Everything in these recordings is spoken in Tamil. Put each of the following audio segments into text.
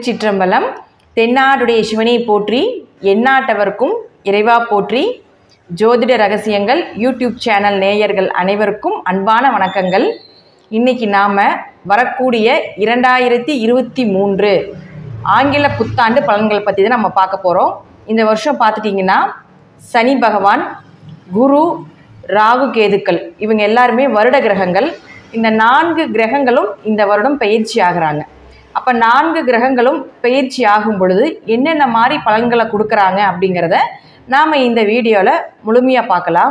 திருச்சிற்றம்பலம் தென்னாடுடைய சிவனை போற்றி எந்நாட்டவர்க்கும் இறைவா போற்றி ஜோதிட ரகசியங்கள் யூடியூப் சேனல் நேயர்கள் அனைவருக்கும் அன்பான வணக்கங்கள் இன்னைக்கு நாம் வரக்கூடிய இரண்டாயிரத்தி இருபத்தி மூன்று ஆங்கில புத்தாண்டு பலன்கள் பற்றி தான் நம்ம பார்க்க போகிறோம் இந்த வருஷம் பார்த்துட்டிங்கன்னா சனி பகவான் குரு ராகு கேதுக்கள் இவங்க எல்லாருமே வருட கிரகங்கள் இந்த நான்கு கிரகங்களும் இந்த வருடம் பயிற்சி ஆகுறாங்க அப்போ நான்கு கிரகங்களும் பயிற்சி ஆகும் பொழுது என்னென்ன மாதிரி பலன்களை கொடுக்குறாங்க அப்படிங்கிறத நாம் இந்த வீடியோவில் முழுமையாக பார்க்கலாம்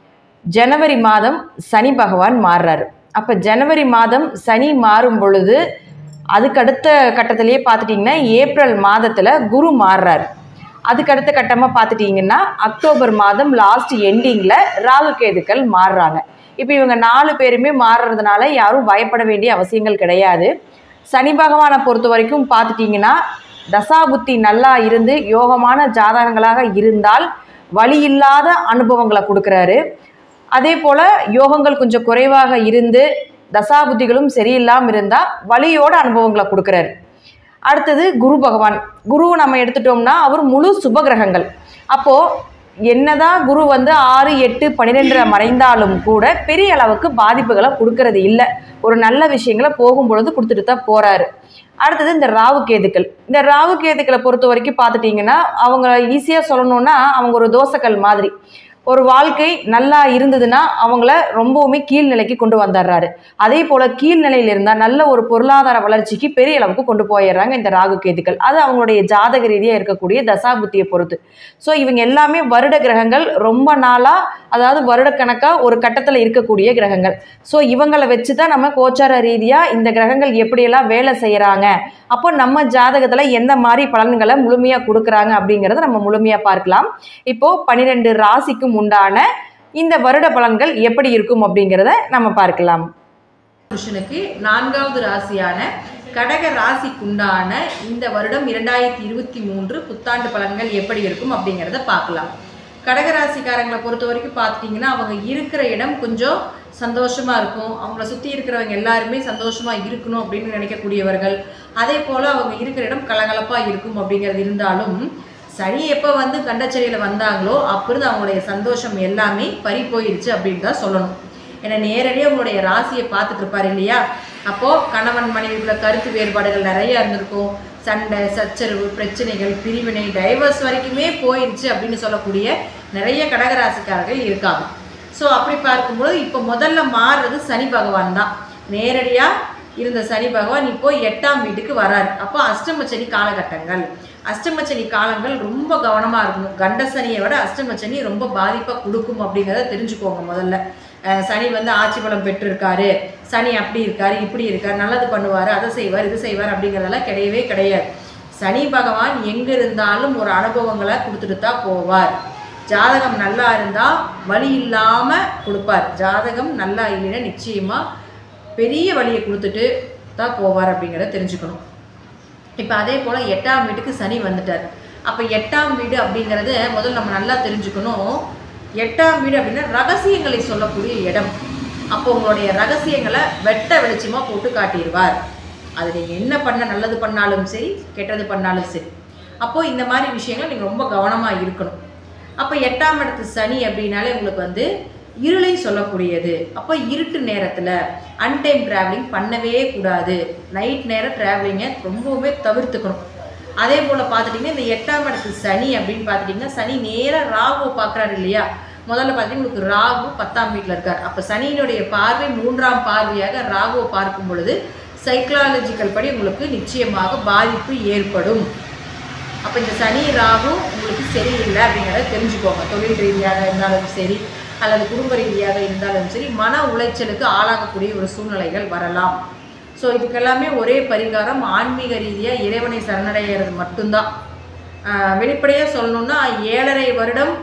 ஜனவரி மாதம் சனி பகவான் மாறுறாரு அப்போ ஜனவரி மாதம் சனி மாறும் பொழுது அதுக்கு அடுத்த கட்டத்திலேயே பார்த்துட்டிங்கன்னா ஏப்ரல் மாதத்தில் குரு மாறுறாரு அதுக்கு அடுத்த கட்டமாக பார்த்துட்டிங்கன்னா அக்டோபர் மாதம் லாஸ்ட் எண்டிங்கில் ராகு கேதுக்கள் மாறுறாங்க இப்போ இவங்க நாலு பேருமே மாறுறதுனால யாரும் பயப்பட வேண்டிய அவசியங்கள் கிடையாது சனி பகவானை பொறுத்த வரைக்கும் பார்த்துட்டிங்கன்னா தசாபுத்தி நல்லா இருந்து யோகமான ஜாதகங்களாக இருந்தால் வழி இல்லாத அனுபவங்களை கொடுக்குறாரு அதே போல் யோகங்கள் கொஞ்சம் குறைவாக இருந்து தசாபுத்திகளும் சரியில்லாமல் இருந்தால் வழியோட அனுபவங்களை கொடுக்குறாரு அடுத்தது குரு பகவான் குரு நம்ம எடுத்துட்டோம்னா அவர் முழு சுபகிரகங்கள் அப்போது என்னதான் குரு வந்து ஆறு எட்டு பன்னிரெண்டு மறைந்தாலும் கூட பெரிய அளவுக்கு பாதிப்புகளை கொடுக்கறது இல்லை ஒரு நல்ல விஷயங்களை போகும் பொழுது கொடுத்துட்டு தான் போகிறாரு அடுத்தது இந்த ராவு கேதுக்கள் இந்த ராவு கேதுக்களை பொறுத்த வரைக்கும் பார்த்துட்டிங்கன்னா அவங்க ஈஸியாக சொல்லணுன்னா அவங்க ஒரு தோசைக்கல் மாதிரி ஒரு வாழ்க்கை நல்லா இருந்ததுன்னா அவங்கள ரொம்பவுமே கீழ்நிலைக்கு கொண்டு வந்துடுறாரு அதே போல் கீழ்நிலையில் இருந்தால் நல்ல ஒரு பொருளாதார வளர்ச்சிக்கு பெரிய அளவுக்கு கொண்டு போயிடுறாங்க இந்த ராகு கேதுக்கள் அது அவங்களுடைய ஜாதக ரீதியாக இருக்கக்கூடிய தசாபுத்தியை பொறுத்து ஸோ இவங்க எல்லாமே வருட கிரகங்கள் ரொம்ப நாளாக அதாவது வருடக்கணக்காக ஒரு கட்டத்தில் இருக்கக்கூடிய கிரகங்கள் ஸோ இவங்களை வச்சு தான் நம்ம கோச்சார ரீதியாக இந்த கிரகங்கள் எப்படியெல்லாம் வேலை செய்கிறாங்க அப்போ நம்ம ஜாதகத்தில் எந்த மாதிரி பலன்களை முழுமையாக கொடுக்குறாங்க அப்படிங்கிறத நம்ம முழுமையாக பார்க்கலாம் இப்போது பன்னிரெண்டு ராசிக்கும் உண்டான இந்த வருட பலன்கள் எப்படி இருக்கும் அப்படிங்கிறத நம்ம பார்க்கலாம் புருஷனுக்கு நான்காவது ராசியான கடக ராசிக்குண்டான இந்த வருடம் இரண்டாயிரத்தி இருபத்தி மூன்று புத்தாண்டு பலன்கள் எப்படி இருக்கும் அப்படிங்கிறத பார்க்கலாம் கடகராசிக்காரங்களை பொறுத்த வரைக்கும் பார்த்துட்டிங்கன்னா அவங்க இருக்கிற இடம் கொஞ்சம் சந்தோஷமாக இருக்கும் அவங்கள சுற்றி இருக்கிறவங்க எல்லாருமே சந்தோஷமாக இருக்கணும் அப்படின்னு நினைக்கக்கூடியவர்கள் அதே போல் அவங்க இருக்கிற இடம் கலகலப்பாக இருக்கும் அப்படிங்கிறது இருந்தாலும் சனி எப்போ வந்து கண்டச்சரியில் வந்தாங்களோ அப்பொழுது அவங்களுடைய சந்தோஷம் எல்லாமே பறி போயிடுச்சு அப்படின்னு தான் சொல்லணும் ஏன்னா நேரடியாக உங்களுடைய ராசியை பார்த்துட்டு இருப்பார் இல்லையா அப்போது கணவன் மனைவிக்குள்ள கருத்து வேறுபாடுகள் நிறைய இருந்திருக்கும் சண்டை சச்சரவு பிரச்சனைகள் பிரிவினை டைவர்ஸ் வரைக்குமே போயிடுச்சு அப்படின்னு சொல்லக்கூடிய நிறைய கடகராசிக்காரர்கள் இருக்காங்க ஸோ அப்படி பார்க்கும்போது இப்போ முதல்ல மாறுறது சனி பகவான் தான் நேரடியாக இருந்த சனி பகவான் இப்போ எட்டாம் வீட்டுக்கு வராரு அப்போ அஷ்டமச்சனி காலகட்டங்கள் அஷ்டமச்சனி காலங்கள் ரொம்ப கவனமாக இருக்கணும் கண்டசனியை விட அஷ்டமச்சனி ரொம்ப பாதிப்பாக கொடுக்கும் அப்படிங்கிறத தெரிஞ்சுக்கோங்க முதல்ல அஹ் சனி வந்து ஆட்சி பலம் பெற்றிருக்காரு சனி அப்படி இருக்காரு இப்படி இருக்காரு நல்லது பண்ணுவார் அதை செய்வார் இது செய்வார் அப்படிங்கிறதெல்லாம் கிடையவே கிடையாது சனி பகவான் எங்கே இருந்தாலும் ஒரு அனுபவங்களை கொடுத்துட்டு தான் போவார் ஜாதகம் நல்லா இருந்தால் வழி இல்லாமல் கொடுப்பார் ஜாதகம் நல்லா இல்லைன்னா நிச்சயமாக பெரிய வழியை கொடுத்துட்டு தான் போவார் அப்படிங்கிறத தெரிஞ்சுக்கணும் இப்போ அதே போல் எட்டாம் வீட்டுக்கு சனி வந்துட்டார் அப்போ எட்டாம் வீடு அப்படிங்கிறத முதல்ல நம்ம நல்லா தெரிஞ்சுக்கணும் எட்டாம் வீடு அப்படின்னா ரகசியங்களை சொல்லக்கூடிய இடம் அப்போ உங்களுடைய ரகசியங்களை வெட்ட வெளிச்சமாக போட்டு காட்டிடுவார் அது நீங்கள் என்ன பண்ண நல்லது பண்ணாலும் சரி கெட்டது பண்ணாலும் சரி அப்போது இந்த மாதிரி விஷயங்கள் நீங்கள் ரொம்ப கவனமாக இருக்கணும் அப்போ எட்டாம் இடத்து சனி அப்படின்னாலே உங்களுக்கு வந்து இருளை சொல்லக்கூடியது அப்போ இருட்டு நேரத்தில் அன்டைம் ட்ராவலிங் பண்ணவே கூடாது நைட் நேரம் ட்ராவலிங்கை ரொம்பவுமே தவிர்த்துக்கணும் அதே போல் பார்த்துட்டிங்கன்னா இந்த எட்டாம் இடத்து சனி அப்படின்னு பார்த்துட்டிங்கன்னா சனி நேராக ராகுவை பார்க்குறாரு இல்லையா முதல்ல பார்த்தீங்கன்னா உங்களுக்கு ராகு பத்தாம் வீட்டில் இருக்கார் அப்போ சனியினுடைய பார்வை மூன்றாம் பார்வையாக ராகுவை பார்க்கும் பொழுது சைக்கலாலஜிக்கல் படி உங்களுக்கு நிச்சயமாக பாதிப்பு ஏற்படும் அப்போ இந்த சனி ராகு உங்களுக்கு சரியில்லை அப்படிங்கிறத தெரிஞ்சுக்கோங்க தொழில் ரீதியாக இருந்தாலும் சரி அல்லது குடும்ப ரீதியாக இருந்தாலும் சரி மன உளைச்சலுக்கு ஆளாகக்கூடிய ஒரு சூழ்நிலைகள் வரலாம் ஸோ இதுக்கெல்லாமே ஒரே பரிகாரம் ஆன்மீக ரீதியாக இறைவனை சரணடைகிறது மட்டும்தான் வெளிப்படையாக சொல்லணுன்னா ஏழரை வருடம்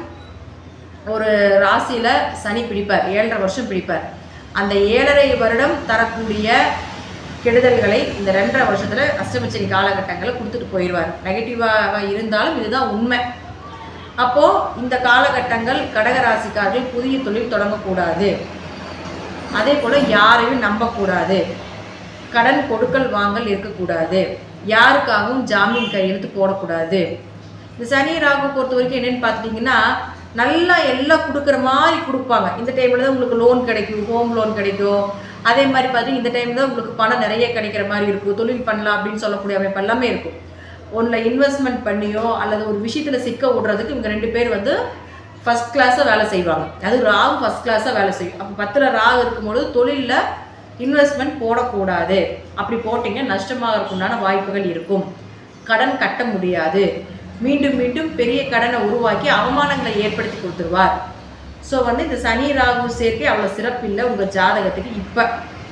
ஒரு ராசியில் சனி பிடிப்பார் ஏழரை வருஷம் பிடிப்பார் அந்த ஏழரை வருடம் தரக்கூடிய கெடுதல்களை இந்த ரெண்டரை வருஷத்தில் அஷ்டமச்சனி காலகட்டங்களை கொடுத்துட்டு போயிடுவார் நெகட்டிவாக இருந்தாலும் இதுதான் உண்மை அப்போது இந்த காலகட்டங்கள் கடகராசிக்காரர்கள் புதிய தொழில் தொடங்கக்கூடாது அதே போல் யாரையும் நம்பக்கூடாது கடன் கொடுக்கல் வாங்கல் இருக்கக்கூடாது யாருக்காகவும் ஜாமீன் கையெழுத்து போடக்கூடாது இந்த சனி ராகு பொறுத்த வரைக்கும் என்னன்னு பார்த்துட்டிங்கன்னா நல்லா எல்லாம் கொடுக்குற மாதிரி கொடுப்பாங்க இந்த டைமில் தான் உங்களுக்கு லோன் கிடைக்கும் ஹோம் லோன் கிடைக்கும் அதே மாதிரி பார்த்தீங்கன்னா இந்த டைம் தான் உங்களுக்கு பணம் நிறைய கிடைக்கிற மாதிரி இருக்கும் தொழில் பண்ணலாம் அப்படின்னு சொல்லக்கூடிய அமைப்பு எல்லாமே இருக்கும் ஒன்றில் இன்வெஸ்ட்மெண்ட் பண்ணியோ அல்லது ஒரு விஷயத்தில் சிக்க விடுறதுக்கு இவங்க ரெண்டு பேர் வந்து ஃபஸ்ட் கிளாஸாக வேலை செய்வாங்க அது ராகு ஃபஸ்ட் கிளாஸாக வேலை செய்யும் அப்போ பத்தில் ராகு இருக்கும்பொழுது தொழிலில் இன்வெஸ்ட்மெண்ட் போடக்கூடாது அப்படி போட்டிங்க நஷ்டமாகறதுக்குண்டான வாய்ப்புகள் இருக்கும் கடன் கட்ட முடியாது மீண்டும் மீண்டும் பெரிய கடனை உருவாக்கி அவமானங்களை ஏற்படுத்தி கொடுத்துருவார் ஸோ வந்து இந்த சனி ராகு சேர்க்கை அவ்வளோ சிறப்பில்லை உங்கள் ஜாதகத்துக்கு இப்போ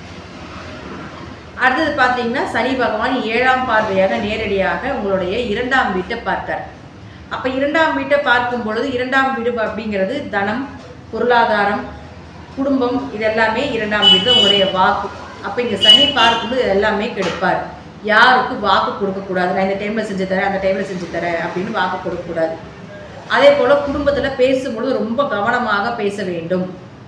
அடுத்தது பார்த்தீங்கன்னா சனி பகவான் ஏழாம் பார்வையாக நேரடியாக உங்களுடைய இரண்டாம் வீட்டை பார்க்கார் அப்போ இரண்டாம் வீட்டை பார்க்கும் பொழுது இரண்டாம் வீடு அப்படிங்கிறது தனம் பொருளாதாரம் குடும்பம் இது எல்லாமே இரண்டாம் வீடு உங்களுடைய வாக்கு அப்போ இங்கே சனி பார்க்கும்போது இது எல்லாமே கெடுப்பார் யாருக்கு வாக்கு கொடுக்கக்கூடாது நான் இந்த டைமில் செஞ்சு தரேன் அந்த டைமில் செஞ்சு தரேன் அப்படின்னு வாக்கு கொடுக்கக்கூடாது அதே போல் குடும்பத்தில் பேசும்பொழுது ரொம்ப கவனமாக பேச வேண்டும்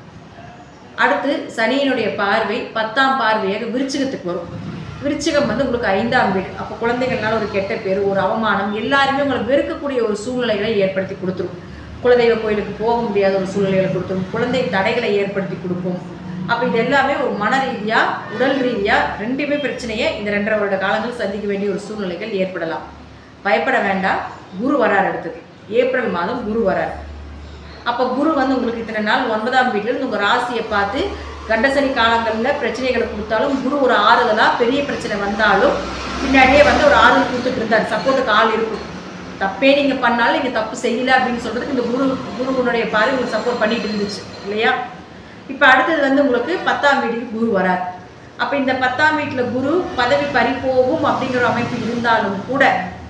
அடுத்து சனியினுடைய பார்வை பத்தாம் பார்வையாக விருச்சிகத்துக்கு வரும் விருச்சிகம் வந்து உங்களுக்கு ஐந்தாம் வீடு அப்போ குழந்தைகள்னால ஒரு கெட்ட பேர் ஒரு அவமானம் எல்லாருமே உங்களை வெறுக்கக்கூடிய ஒரு சூழ்நிலைகளை ஏற்படுத்தி கொடுத்துரும் குலதெய்வ கோயிலுக்கு போக முடியாத ஒரு சூழ்நிலைகளை கொடுத்துரும் குழந்தை தடைகளை ஏற்படுத்தி கொடுக்கும் அப்போ இது எல்லாமே ஒரு மன ரீதியாக உடல் ரீதியாக ரெண்டுமே பிரச்சனையை இந்த ரெண்டரை வருட காலங்கள் சந்திக்க வேண்டிய ஒரு சூழ்நிலைகள் ஏற்படலாம் பயப்பட வேண்டாம் குரு வரார் அடுத்தது ஏப்ரல் மாதம் குரு வரார் அப்போ குரு வந்து உங்களுக்கு இத்தனை நாள் ஒன்பதாம் வீட்டில் உங்கள் ராசியை பார்த்து கண்டசனி காலங்களில் பிரச்சனைகளை கொடுத்தாலும் குரு ஒரு ஆறுதலாக பெரிய பிரச்சனை வந்தாலும் பின்னாடியே வந்து ஒரு ஆறுதல் கொடுத்துட்டு இருந்தார் சப்போர்ட்டுக்கு ஆள் இருக்கும் தப்பே நீங்கள் பண்ணாலும் நீங்கள் தப்பு செய்யல அப்படின்னு சொல்கிறதுக்கு இந்த குரு குருகுனுடைய பார்வை உங்களுக்கு சப்போர்ட் பண்ணிட்டு இருந்துச்சு இல்லையா இப்போ அடுத்தது வந்து உங்களுக்கு பத்தாம் வீட்டுக்கு குரு வரார் அப்போ இந்த பத்தாம் வீட்டில் குரு பதவி பறிபோகும் அப்படிங்கிற அமைப்பு இருந்தாலும் கூட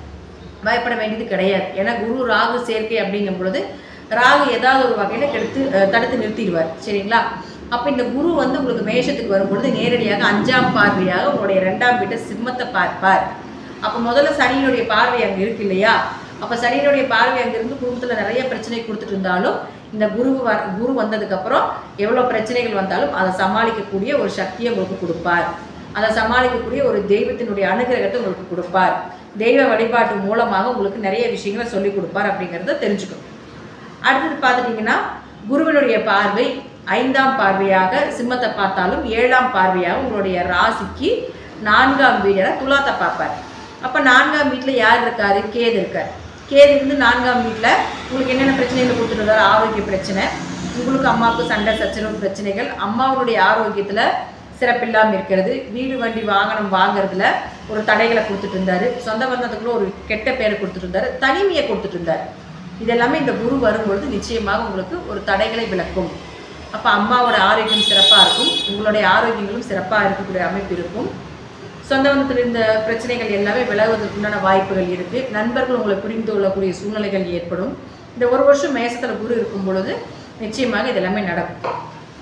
பயப்பட வேண்டியது கிடையாது ஏன்னா குரு ராகு சேர்க்கை அப்படிங்கும் பொழுது ராகு ஏதாவது ஒரு வகையில் கெடுத்து அஹ், தடுத்து நிறுத்திடுவார் சரிங்களா அப்போ இந்த குரு வந்து உங்களுக்கு மேஷத்துக்கு வரும்பொழுது நேரடியாக அஞ்சாம் பார்வையாக உங்களுடைய ரெண்டாம் வீட்டை சிம்மத்தை பார்ப்பார் அப்போ முதல்ல சனியினுடைய பார்வை அங்கே இருக்கு இல்லையா அப்போ சனியினுடைய பார்வை அங்கிருந்து குடும்பத்தில் நிறைய பிரச்சனை கொடுத்துட்டு இருந்தாலும் இந்த குரு வ குரு வந்ததுக்கப்புறம் எவ்வளோ பிரச்சனைகள் வந்தாலும் அதை சமாளிக்கக்கூடிய ஒரு சக்தியை உங்களுக்கு கொடுப்பார் அதை சமாளிக்கக்கூடிய ஒரு தெய்வத்தினுடைய அனுகிரகத்தை உங்களுக்கு கொடுப்பார் தெய்வ வழிபாட்டு மூலமாக உங்களுக்கு நிறைய விஷயங்களை சொல்லி கொடுப்பார் அப்படிங்கிறத தெரிஞ்சுக்கணும் அடுத்தது பார்த்துட்டிங்கன்னா குருவினுடைய பார்வை ஐந்தாம் பார்வையாக சிம்மத்தை பார்த்தாலும் ஏழாம் பார்வையாக உங்களுடைய ராசிக்கு நான்காம் வீடான துலாத்தை பார்ப்பார் அப்போ நான்காம் வீட்டில் யார் இருக்காரு கேது இருக்கார் கேது இருந்து நான்காம் வீட்டில் உங்களுக்கு என்னென்ன பிரச்சனைகள் கொடுத்துட்டு வர்றாரு ஆரோக்கிய பிரச்சனை உங்களுக்கு அம்மாவுக்கு சண்டை சச்சரவு பிரச்சனைகள் அம்மாவுடைய ஆரோக்கியத்தில் சிறப்பில்லாமல் இருக்கிறது வீடு வண்டி வாகனம் வாங்குறதுல ஒரு தடைகளை கொடுத்துட்டு இருந்தாரு சொந்த பந்தத்துக்குள்ள ஒரு கெட்ட பேரை கொடுத்துட்டு இருந்தாரு தனிமையை கொடுத்துட்டு இருந்தார் இதெல்லாமே இந்த குரு வரும்பொழுது நிச்சயமாக உங்களுக்கு ஒரு தடைகளை விளக்கும் அப்போ அம்மாவோட ஆரோக்கியம் சிறப்பாக இருக்கும் உங்களுடைய ஆரோக்கியங்களும் சிறப்பாக இருக்கக்கூடிய அமைப்பு இருக்கும் சொந்த பந்தத்தில் இருந்த பிரச்சனைகள் எல்லாமே விலகுவதற்குண்டான வாய்ப்புகள் இருக்குது நண்பர்கள் உங்களை புரிந்து கொள்ளக்கூடிய சூழ்நிலைகள் ஏற்படும் இந்த ஒரு வருஷம் மேசத்தில் குரு இருக்கும் பொழுது நிச்சயமாக இது எல்லாமே நடக்கும்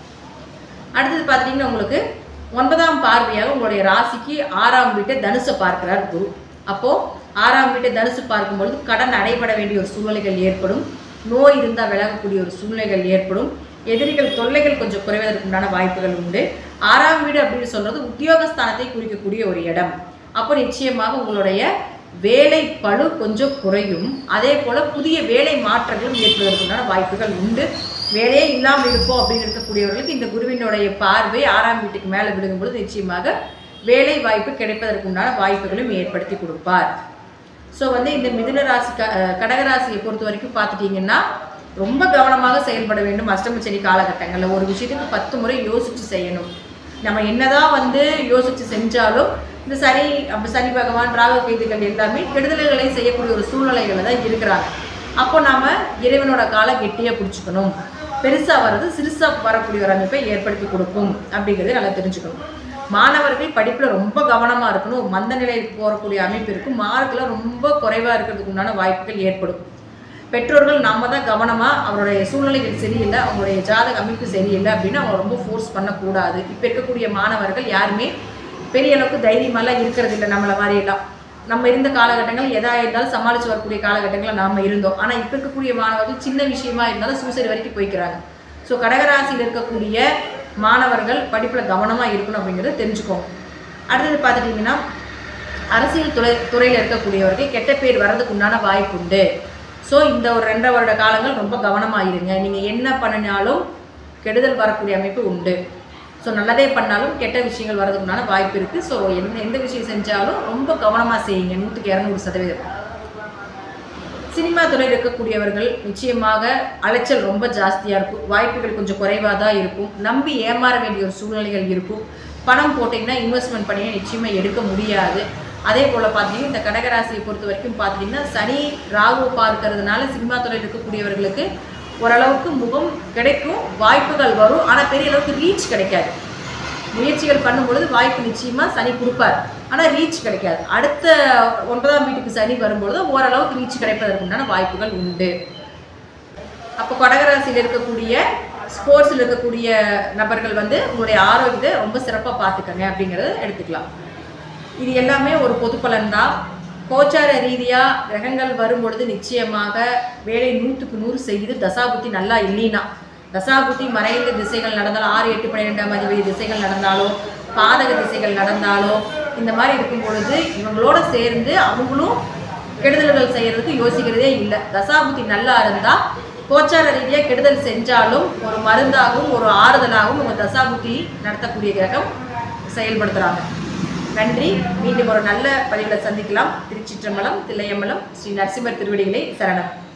அடுத்தது பார்த்துட்டிங்கன்னா உங்களுக்கு ஒன்பதாம் பார்வையாக உங்களுடைய ராசிக்கு ஆறாம் வீட்டை தனுசை பார்க்கிறார் குரு அப்போது ஆறாம் வீட்டை தனுசு பார்க்கும்பொழுது கடன் அடைபட வேண்டிய ஒரு சூழ்நிலைகள் ஏற்படும் நோய் இருந்தால் விலகக்கூடிய ஒரு சூழ்நிலைகள் ஏற்படும் எதிரிகள் தொல்லைகள் கொஞ்சம் குறைவதற்கு உண்டான வாய்ப்புகள் உண்டு ஆறாம் வீடு அப்படின்னு சொல்றது உத்தியோகஸ்தானத்தை குறிக்கக்கூடிய ஒரு இடம் அப்போ நிச்சயமாக உங்களுடைய வேலை பளு கொஞ்சம் குறையும் அதே போல புதிய வேலை மாற்றங்களும் ஏற்படுவதற்குண்டான வாய்ப்புகள் உண்டு வேலையே இல்லாமல் இருப்போம் அப்படின்னு இருக்கக்கூடியவர்களுக்கு இந்த குருவினுடைய பார்வை ஆறாம் வீட்டுக்கு மேலே விழுகும் பொழுது நிச்சயமாக வேலை வாய்ப்பு கிடைப்பதற்குண்டான வாய்ப்புகளும் ஏற்படுத்தி கொடுப்பார் ஸோ வந்து இந்த மிதுன ராசி க அஹ் கடகராசியை பொறுத்த வரைக்கும் பார்த்துட்டிங்கன்னா ரொம்ப கவனமாக செயல்பட வேண்டும் அஷ்டம சனி காலகட்டங்களில் ஒரு விஷயத்துக்கு பத்து முறை யோசித்து செய்யணும் நம்ம என்னதான் வந்து யோசித்து செஞ்சாலும் இந்த சனி அப்ப சனி பகவான் ராகு கேதுகள் எல்லாமே கெடுதல்களை செய்யக்கூடிய ஒரு சூழ்நிலைகளை தான் இருக்கிறாங்க அப்போ நாம இறைவனோட காலை கெட்டியாக பிடிச்சிக்கணும் பெருசாக வர்றது சிறுசாக வரக்கூடிய ஒரு அமைப்பை ஏற்படுத்தி கொடுக்கும் அப்படிங்கிறத நல்லா தெரிஞ்சுக்கணும் மாணவர்கள் படிப்பில் ரொம்ப கவனமாக இருக்கணும் ஒரு மந்த நிலைக்கு போகக்கூடிய அமைப்பு இருக்கும் மார்க்கில் ரொம்ப குறைவாக இருக்கிறதுக்கு உண்டான வாய்ப்புகள் ஏற்படும் பெற்றோர்கள் நாம தான் கவனமாக அவருடைய சூழ்நிலைகள் சரியில்லை அவங்களுடைய ஜாதக அமைப்பு சரியில்லை அப்படின்னு அவங்க ரொம்ப ஃபோர்ஸ் பண்ணக்கூடாது இப்போ இருக்கக்கூடிய மாணவர்கள் யாருமே பெரிய அளவுக்கு தைரியமெல்லாம் இருக்கிறது இல்லை நம்மளை மாதிரியெல்லாம் நம்ம இருந்த காலகட்டங்கள் எதா இருந்தாலும் சமாளித்து வரக்கூடிய காலகட்டங்களில் நாம் இருந்தோம் ஆனால் இப்போ இருக்கக்கூடிய மாணவர்கள் சின்ன விஷயமா இருந்தாலும் சூசைட் வரைக்கும் போய்க்கிறாங்க ஸோ கடகராசியில் இருக்கக்கூடிய மாணவர்கள் படிப்பில் கவனமாக இருக்கணும் அப்படிங்கிறத தெரிஞ்சுக்கோங்க அடுத்தது பார்த்துட்டிங்கன்னா அரசியல் துறை துறையில் இருக்கக்கூடியவர்கள் கெட்ட பேர் வர்றதுக்கு உண்டான வாய்ப்பு உண்டு ஸோ இந்த ஒரு ரெண்டரை வருட காலங்கள் ரொம்ப கவனமாக இருங்க நீங்கள் என்ன பண்ணினாலும் கெடுதல் வரக்கூடிய அமைப்பு உண்டு ஸோ நல்லதே பண்ணாலும் கெட்ட விஷயங்கள் வரதுக்கு உண்டான வாய்ப்பு இருக்குது ஸோ எந்த எந்த விஷயம் செஞ்சாலும் ரொம்ப கவனமாக செய்யுங்க நூற்றுக்கு இரநூறு சதவீதம் சினிமா துறையில் இருக்கக்கூடியவர்கள் நிச்சயமாக அலைச்சல் ரொம்ப ஜாஸ்தியாக இருக்கும் வாய்ப்புகள் கொஞ்சம் குறைவாக தான் இருக்கும் நம்பி ஏமாற வேண்டிய ஒரு சூழ்நிலைகள் இருக்கும் பணம் போட்டிங்கன்னா இன்வெஸ்ட்மெண்ட் பண்ணியே நிச்சயமாக எடுக்க முடியாது அதே போல் பார்த்தீங்கன்னா இந்த கடகராசியை பொறுத்த வரைக்கும் பார்த்தீங்கன்னா சனி ராகு பார்க்கறதுனால சினிமா துறையில் இருக்கக்கூடியவர்களுக்கு ஓரளவுக்கு முகம் கிடைக்கும் வாய்ப்புகள் வரும் ஆனால் பெரிய அளவுக்கு ரீச் கிடைக்காது முயற்சிகள் பண்ணும்பொழுது வாய்ப்பு நிச்சயமாக சனி கொடுப்பார் ஆனால் ரீச் கிடைக்காது அடுத்த ஒன்பதாம் வீட்டுக்கு சனி வரும்பொழுது ஓரளவுக்கு ரீச் கிடைப்பதற்கு உண்டான வாய்ப்புகள் உண்டு அப்போ கடகராசியில் இருக்கக்கூடிய ஸ்போர்ட்ஸில் இருக்கக்கூடிய நபர்கள் வந்து உங்களுடைய ஆரோக்கியத்தை ரொம்ப சிறப்பாக பார்த்துக்கங்க அப்படிங்கிறத எடுத்துக்கலாம் இது எல்லாமே ஒரு பொது பலன் தான் கோச்சார ரீதியாக கிரகங்கள் வரும்பொழுது நிச்சயமாக வேலை நூற்றுக்கு நூறு செய்யுது தசாபுத்தி நல்லா இல்லைன்னா தசாபுத்தி மறைந்த திசைகள் நடந்தாலும் ஆறு எட்டு பன்னிரெண்டாம் அதிபதி திசைகள் நடந்தாலோ பாதக திசைகள் நடந்தாலோ இந்த மாதிரி இருக்கும் பொழுது இவங்களோட சேர்ந்து அவங்களும் கெடுதல்கள் செய்யறதுக்கு யோசிக்கிறதே இல்லை தசாபுத்தி நல்லா இருந்தால் கோச்சார ரீதியாக கெடுதல் செஞ்சாலும் ஒரு மருந்தாகவும் ஒரு ஆறுதலாகவும் உங்கள் தசாபுத்தி நடத்தக்கூடிய கிரகம் செயல்படுத்துகிறாங்க நன்றி மீண்டும் ஒரு நல்ல பதிவில் சந்திக்கலாம் திருச்சிற்றம்பலம் தில்லையம்பலம் ஸ்ரீ நரசிம்மர் திருவடிகளை சரணம்